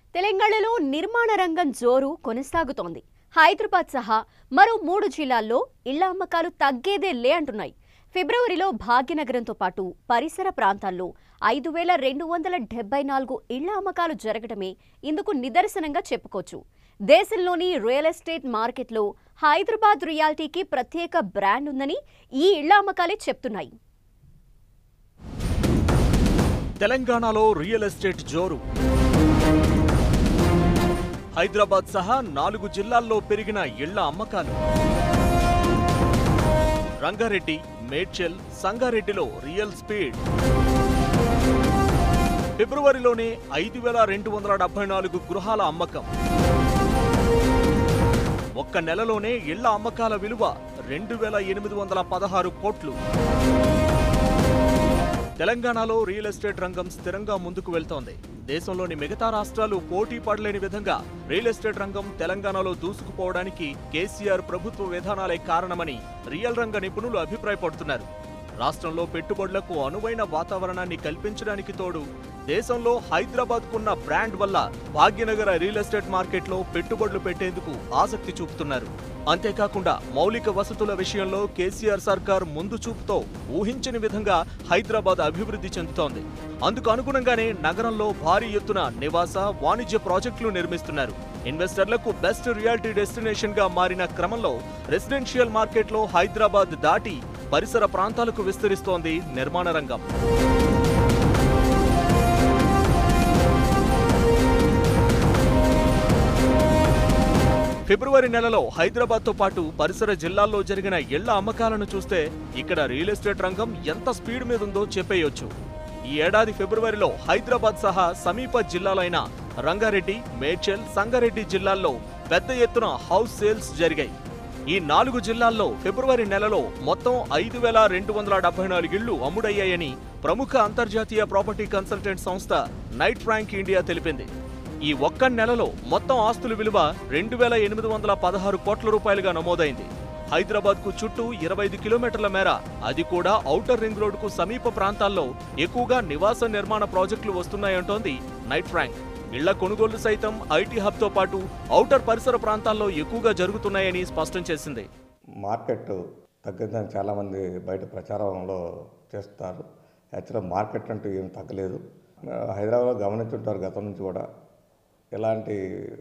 తెలంగాణలో నిర్మాణ రంగం జోరు కొనసాగుతోంది హైదరాబాద్ సహా మరో మూడు జిల్లాల్లో ఇళ్ల అమ్మకాలు తగ్గేదే లే అంటున్నాయి ఫిబ్రవరిలో భాగ్యనగరంతో పాటు పరిసర ప్రాంతాల్లో ఐదు వేల రెండు వందల డెబ్బై నాలుగు ఇళ్ల అమ్మకాలు జరగడమే ఇందుకు నిదర్శనంగా చెప్పుకోవచ్చు దేశంలోని రియల్ ఎస్టేట్ మార్కెట్లో హైదరాబాద్ రియాలిటీకి ప్రత్యేక బ్రాండ్ ఉందని ఈ ఇళ్ల అమ్మకాలే చెప్తున్నాయి తెలంగాణలో రియల్ ఎస్టేట్ జోరు హైదరాబాద్ సహా నాలుగు జిల్లాల్లో పెరిగిన ఇళ్ల అమ్మకాలు రంగారెడ్డి మేడ్చల్ సంగారెడ్డిలో రియల్ స్పీడ్ ఫిబ్రవరిలోనే ఐదు వేల రెండు వందల డెబ్బై నాలుగు గృహాల అమ్మకం ఒక్క నెలలోనే ఇళ్ల అమ్మకాల విలువ రెండు వేల ఎనిమిది వందల పదహారు కోట్లు తెలంగాణలో రియల్ ఎస్టేట్ రంగం స్థిరంగా ముందుకు వెళ్తోంది దేశంలోని మిగతా రాష్ట్రాలు పోటీ పడలేని విధంగా రియల్ ఎస్టేట్ రంగం తెలంగాణలో దూసుకుపోవడానికి కేసీఆర్ ప్రభుత్వ విధానాలే కారణమని రియల్ రంగ నిపుణులు అభిప్రాయపడుతున్నారు రాష్ట్రంలో పెట్టుబడులకు అనువైన వాతావరణాన్ని కల్పించడానికి తోడు దేశంలో హైదరాబాద్కున్న బ్రాండ్ వల్ల భాగ్యనగర రియల్ ఎస్టేట్ మార్కెట్లో పెట్టుబడులు పెట్టేందుకు ఆసక్తి చూపుతున్నారు అంతేకాకుండా మౌలిక వసతుల విషయంలో కేసీఆర్ సర్కార్ ముందు చూపుతో ఊహించని విధంగా హైదరాబాద్ అభివృద్ధి చెందుతోంది అందుకు అనుగుణంగానే నగరంలో భారీ ఎత్తున నివాస వాణిజ్య ప్రాజెక్టులు నిర్మిస్తున్నారు ఇన్వెస్టర్లకు బెస్ట్ రియాలిటీ డెస్టినేషన్ గా మారిన క్రమంలో రెసిడెన్షియల్ మార్కెట్లో హైదరాబాద్ దాటి పరిసర ప్రాంతాలకు విస్తరిస్తోంది నిర్మాణ రంగం ఫిబ్రవరి నెలలో హైదరాబాద్తో పాటు పరిసర జిల్లాల్లో జరిగిన ఇళ్ల అమ్మకాలను చూస్తే ఇక్కడ రియల్ ఎస్టేట్ రంగం ఎంత స్పీడ్ మీద ఉందో చెప్పేయొచ్చు ఈ ఏడాది ఫిబ్రవరిలో హైదరాబాద్ సహా సమీప జిల్లాలైన రంగారెడ్డి మేడ్చల్ సంగారెడ్డి జిల్లాల్లో పెద్ద ఎత్తున హౌస్ సేల్స్ జరిగాయి ఈ నాలుగు జిల్లాల్లో ఫిబ్రవరి నెలలో మొత్తం ఐదు వేల రెండు వందల డెబ్బై నాలుగు ఇళ్లు అమ్ముడయ్యాయని ప్రముఖ అంతర్జాతీయ ప్రాపర్టీ కన్సల్టెంట్ సంస్థ నైట్ ఫ్రాంక్ ఇండియా తెలిపింది ఈ ఒక్క నెలలో మొత్తం ఆస్తుల విలువ రెండు వేల ఎనిమిది వందల పదహారు కోట్ల రూపాయలుగా నమోదైంది హైదరాబాద్ కు చుట్టూ ఇరవై ఐదు కిలోమీటర్ల మేర అది కూడా ఔటర్ రింగ్ రోడ్డుకు సమీప ప్రాంతాల్లో ఎక్కువగా నివాస నిర్మాణ ప్రాజెక్టులు వస్తున్నాయంటోంది నైట్ ఫ్రాంక్ ఇళ్ల కొనుగోలు సైతం ఐటీ హబ్తో పాటు ఔటర్ పరిసర ప్రాంతాల్లో ఎక్కువగా జరుగుతున్నాయని స్పష్టం చేసింది మార్కెట్ తగ్గిందని చాలామంది బయట ప్రచారంలో చేస్తారు యాక్చువల్గా మార్కెట్ అంటూ ఏం తగ్గలేదు హైదరాబాద్లో గమనించుంటారు గతం నుంచి కూడా ఎలాంటి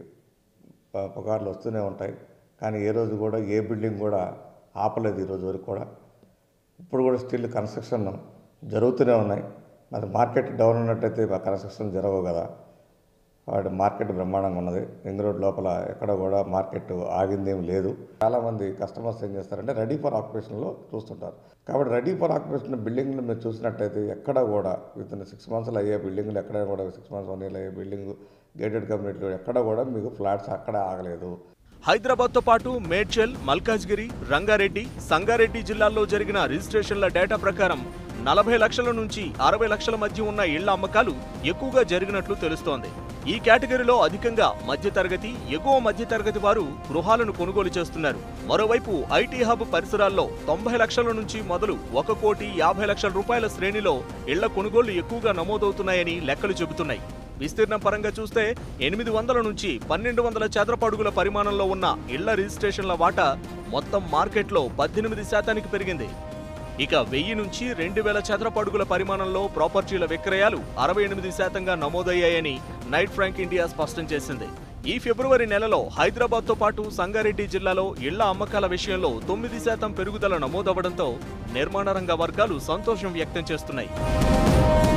ప- పుకార్లు వస్తూనే ఉంటాయి కానీ ఏ రోజు కూడా ఏ బిల్డింగ్ కూడా ఆపలేదు ఈ రోజు వరకు కూడా ఇప్పుడు కూడా స్టిల్ కన్స్ట్రక్షన్ జరుగుతూనే ఉన్నాయి మరి మార్కెట్ డౌన్ ఉన్నట్టయితే ఆ కన్స్ట్రక్షన్ జరగవు కదా వాటి మార్కెట్ బ్రహ్మాండంగా ఉన్నది రింగ్ రోడ్ లోపల ఎక్కడ కూడా మార్కెట్ ఆగిందేం లేదు చాలామంది కస్టమర్స్ ఏం చేస్తారంటే రెడీ ఫర్ ఆక్యుపేషన్లో చూస్తుంటారు కాబట్టి రెడీ ఫర్ ఆక్యుపేషన్ బిల్డింగ్లు మీరు చూసినట్టయితే ఎక్కడ కూడా విత్ ఇన్ సిక్స్ మంత్స్లో అయ్యే బిల్డింగ్లు ఎక్కడ కూడా సిక్స్ మంత్స్ వన్ ఇయర్లో అయ్యే బిల్డింగ్ గేటెడ్ కమ్యూనిటీలో ఎక్కడ కూడా మీకు ఫ్లాట్స్ అక్కడ ఆగలేదు హైదరాబాద్తో పాటు మేడ్చల్ మల్కాజ్గిరి రంగారెడ్డి సంగారెడ్డి జిల్లాల్లో జరిగిన రిజిస్ట్రేషన్ల డేటా ప్రకారం నలభై లక్షల నుంచి అరవై లక్షల మధ్య ఉన్న ఇళ్ల అమ్మకాలు ఎక్కువగా జరిగినట్లు తెలుస్తోంది ఈ కేటగిరీలో అధికంగా మధ్యతరగతి ఎగువ మధ్యతరగతి వారు గృహాలను కొనుగోలు చేస్తున్నారు మరోవైపు ఐటీ హబ్ పరిసరాల్లో తొంభై లక్షల నుంచి మొదలు ఒక కోటి యాభై లక్షల రూపాయల శ్రేణిలో ఇళ్ల కొనుగోళ్లు ఎక్కువగా నమోదవుతున్నాయని లెక్కలు చెబుతున్నాయి విస్తీర్ణం పరంగా చూస్తే ఎనిమిది వందల నుంచి పన్నెండు వందల చదరపు అడుగుల పరిమాణంలో ఉన్న ఇళ్ల రిజిస్ట్రేషన్ల వాటా మొత్తం మార్కెట్లో పద్దెనిమిది శాతానికి పెరిగింది ఇక వెయ్యి నుంచి రెండు వేల చదరపు అడుగుల పరిమాణంలో ప్రాపర్టీల విక్రయాలు అరవై ఎనిమిది శాతంగా నమోదయ్యాయని నైట్ ఫ్రాంక్ ఇండియా స్పష్టం చేసింది ఈ ఫిబ్రవరి నెలలో హైదరాబాద్తో పాటు సంగారెడ్డి జిల్లాలో ఇళ్ల అమ్మకాల విషయంలో తొమ్మిది శాతం పెరుగుదల నమోదవడంతో నిర్మాణ రంగ వర్గాలు సంతోషం వ్యక్తం చేస్తున్నాయి